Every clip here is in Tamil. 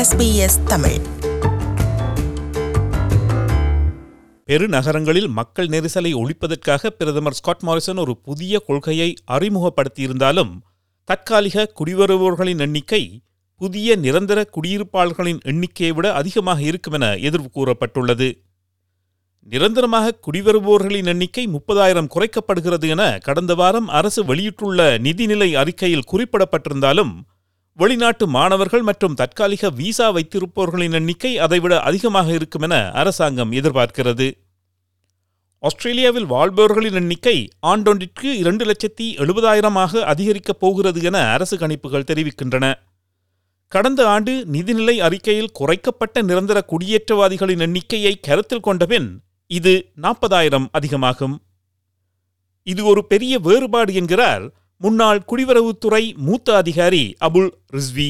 SBS தமிழ் பெருநகரங்களில் மக்கள் நெரிசலை ஒழிப்பதற்காக பிரதமர் ஸ்காட் மாரிசன் ஒரு புதிய கொள்கையை அறிமுகப்படுத்தியிருந்தாலும் தற்காலிக குடிவருவோர்களின் எண்ணிக்கை புதிய நிரந்தர குடியிருப்பாளர்களின் எண்ணிக்கையை விட அதிகமாக இருக்கும் என எதிர்வு கூறப்பட்டுள்ளது நிரந்தரமாக குடிவருவோர்களின் எண்ணிக்கை முப்பதாயிரம் குறைக்கப்படுகிறது என கடந்த வாரம் அரசு வெளியிட்டுள்ள நிதிநிலை அறிக்கையில் குறிப்பிடப்பட்டிருந்தாலும் வெளிநாட்டு மாணவர்கள் மற்றும் தற்காலிக விசா வைத்திருப்பவர்களின் எண்ணிக்கை அதைவிட அதிகமாக இருக்கும் என அரசாங்கம் எதிர்பார்க்கிறது ஆஸ்திரேலியாவில் வாழ்பவர்களின் எண்ணிக்கை ஆண்டொன்றிற்கு இரண்டு லட்சத்தி எழுபதாயிரமாக அதிகரிக்கப் போகிறது என அரசு கணிப்புகள் தெரிவிக்கின்றன கடந்த ஆண்டு நிதிநிலை அறிக்கையில் குறைக்கப்பட்ட நிரந்தர குடியேற்றவாதிகளின் எண்ணிக்கையை கருத்தில் கொண்டபின் இது நாற்பதாயிரம் அதிகமாகும் இது ஒரு பெரிய வேறுபாடு என்கிறார் முன்னாள் குடிவரவுத்துறை மூத்த அதிகாரி அபுல் ரிஸ்வி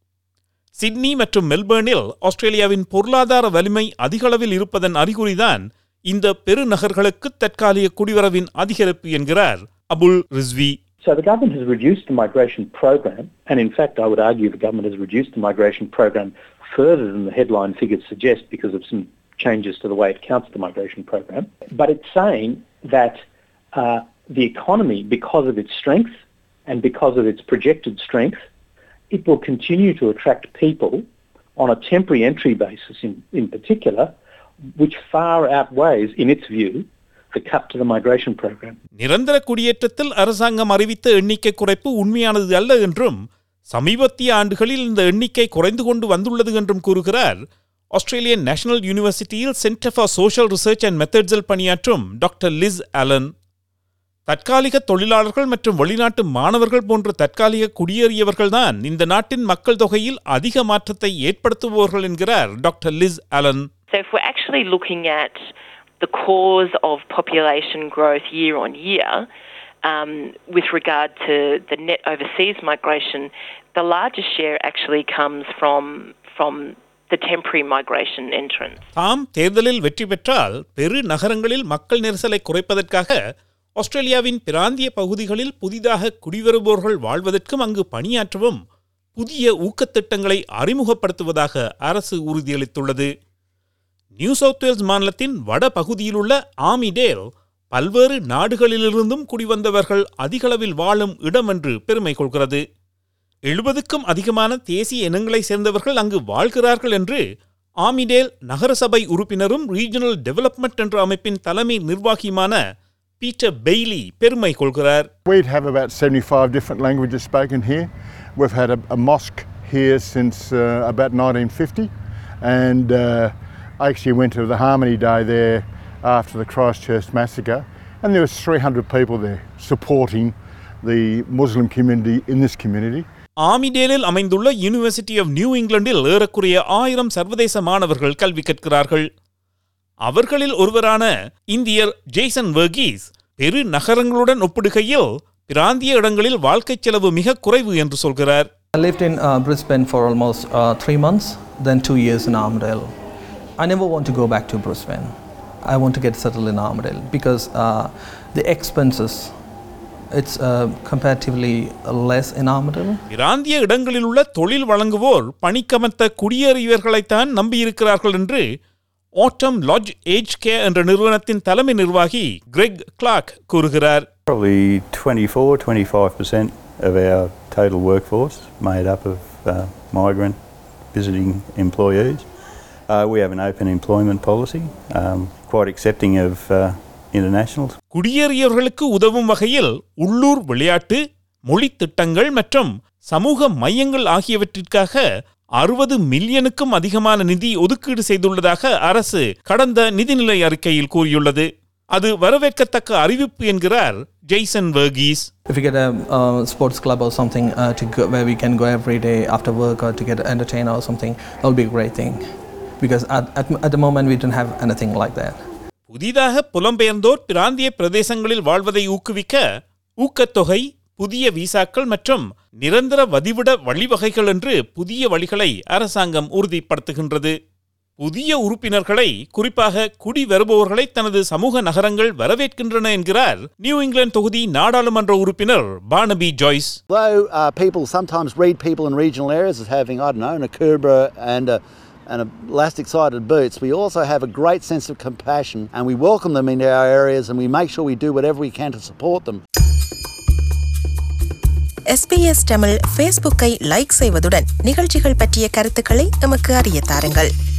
சிட்னி மற்றும் மெல்பர்னில் ஆஸ்திரேலியாவின் பொருளாதார வலிமை அதிகளவில் இருப்பதன் அறிகுறிதான் இந்த பெருநகர்களுக்கு தற்காலிக குடிவரவின் அதிகரிப்பு என்கிறார் Abul Rizvi So the government has reduced the migration program, and in fact, I would argue the government has reduced the migration program further than the headline figures suggest because of some changes to the way it counts the migration program. But it's saying that uh, the economy, because of its strength and because of its projected strength, it will continue to attract people on a temporary entry basis in, in particular, which far outweighs, in its view, the cut to the migration program. நிரந்தர குடியேற்றத்தில் அரசாங்கம் அறிவித்த எண்ணிக்கை குறைப்பு உண்மையானது அல்ல என்றும் சமீபத்திய ஆண்டுகளில் இந்த எண்ணிக்கை குறைந்து கொண்டு வந்துள்ளது என்றும் கூறுகிறார் ஆஸ்திரேலியன் நேஷனல் யூனிவர்சிட்டியில் centre for social research and மெத்தட்ஸில் பணியாற்றும் டாக்டர் லிஸ் அலன் தற்காலிக தொழிலாளர்கள் மற்றும் வெளிநாட்டு மாணவர்கள் போன்ற தற்காலிக குடியேறியவர்கள்தான் இந்த நாட்டின் மக்கள் தொகையில் அதிக மாற்றத்தை ஏற்படுத்துபவர்கள் என்கிறார் doctor Liz Allan So if we're actually looking at the cause of population growth year on year, um, with regard to the net overseas migration, the largest share actually comes from from the temporary migration entrance. தாம் தேர்தலில் வெற்றி பெற்றால் பெரு நகரங்களில் மக்கள் நெரிசலை குறைப்பதற்காக ஆஸ்திரேலியாவின் பிராந்திய பகுதிகளில் புதிதாக குடிவருபவர்கள் வாழ்வதற்கும் அங்கு பணியாற்றவும் புதிய ஊக்கத்திட்டங்களை அறிமுகப்படுத்துவதாக அரசு உறுதியளித்துள்ளது நியூ சவுத் வேல்ஸ் மாநிலத்தின் வட பகுதியிலுள்ள ஆமிடேல் பல்வேறு நாடுகளிலிருந்தும் குடிவந்தவர்கள் அதிகளவில் வாழும் இடம் என்று பெருமை கொள்கிறது எழுபதுக்கும் அதிகமான தேசிய இனங்களைச் சேர்ந்தவர்கள் அங்கு வாழ்கிறார்கள் என்று ஆமிடேல் நகரசபை உறுப்பினரும் ரீஜனல் டெவலப்மெண்ட் என்ற அமைப்பின் தலைமை நிர்வாகியுமான பீட்டர் பெய்லி பெருமை கொள்கிறார் We'd have about 75 different languages spoken here. We've had a, a mosque here since uh, about 1950, and uh, I actually went to the Harmony Day there after the Christchurch massacre, and there was 300 people there supporting the Muslim community in this community. ஆமிடேலில் அமைந்துள்ள யூனிவர்சிட்டி ஆஃப் நியூ இங்கிலாந்தில் ஏறக்குறைய ஆயிரம் சர்வதேச மாணவர்கள் கல்வி கற்கிறார்கள் அவர்களில் ஒருவரான இந்தியர் ஜேசன் வர்கீஸ் பெரு நகரங்களுடன் ஒப்பிடுகையில் பிராந்திய இடங்களில் வாழ்க்கை செலவு மிக குறைவு என்று சொல்கிறார் I lived in uh, Brisbane for almost uh, three months, then two years in Armadale. I never want to go back to Brisbane. I want to get settled in Armadale because uh, the expenses, it's uh, comparatively less in Armadale. பிராந்திய இடங்களில் உள்ள தொழில் வழங்குவோர் பணிக்கமர்த்த குடியேறியவர்களைத்தான் நம்பியிருக்கிறார்கள் என்று ஆட்டம் லாட்ஜ் ஏஜ் கே என்ற நிறுவனத்தின் தலைமை நிர்வாகி கிரெக் கிளாக் கூறுகிறார் Probably 24, 25% of our total workforce made up of uh, migrant visiting employees. Uh, we have an open employment policy, um, quite accepting of uh, internationals. குடியேறியவர்களுக்கு உதவும் வகையில் உள்ளூர் விளையாட்டு மொழி திட்டங்கள் மற்றும் சமூக மையங்கள் ஆகியவற்றிற்காக அறுபது மில்லியனுக்கும் அதிகமான நிதி ஒதுக்கீடு செய்துள்ளதாக அரசு கடந்த நிதிநிலை அறிக்கையில் கூறியுள்ளது அது வரவேற்கத்தக்க அறிவிப்பு என்கிறார் Jaison Varghese If you get a uh, sports club or something uh, to go, where we can go every day after work or to get entertained or something, that will be a great thing. Because at, at, at the moment we don't have anything like that. புதிதாக புலம்பெயர்ந்தோர் பிராந்திய பிரதேசங்களில் வாழ்வதை ஊக்குவிக்க ஊக்கத்தொகை புதிய விசாக்கள் மற்றும் நிரந்தர வதிவிட வழிவகைகள் என்று புதிய வழிகளை அரசாங்கம் உறுதிப்படுத்துகின்றது புதிய உறுப்பினர்களை குறிப்பாக குடி வருபவர்களை தனது சமூக நகரங்கள் வரவேற்கின்றன என்கிறார் நியூ இங்கிலாந்து தொகுதி நாடாளுமன்ற உறுப்பினர் Barnaby Joyce Though uh, people sometimes read people in regional areas as having, I don't know, an Akubra and a, and a elastic-sided boots, we also have a great sense of compassion and we welcome them into our areas and we make sure we do whatever we can to support them. SBS Tamil ஃபேஸ்புக்கை லைக் செய்வதுடன் நிகழ்ச்சிகள் பற்றிய கருத்துக்களை எமக்கு அறிய தாருங்கள்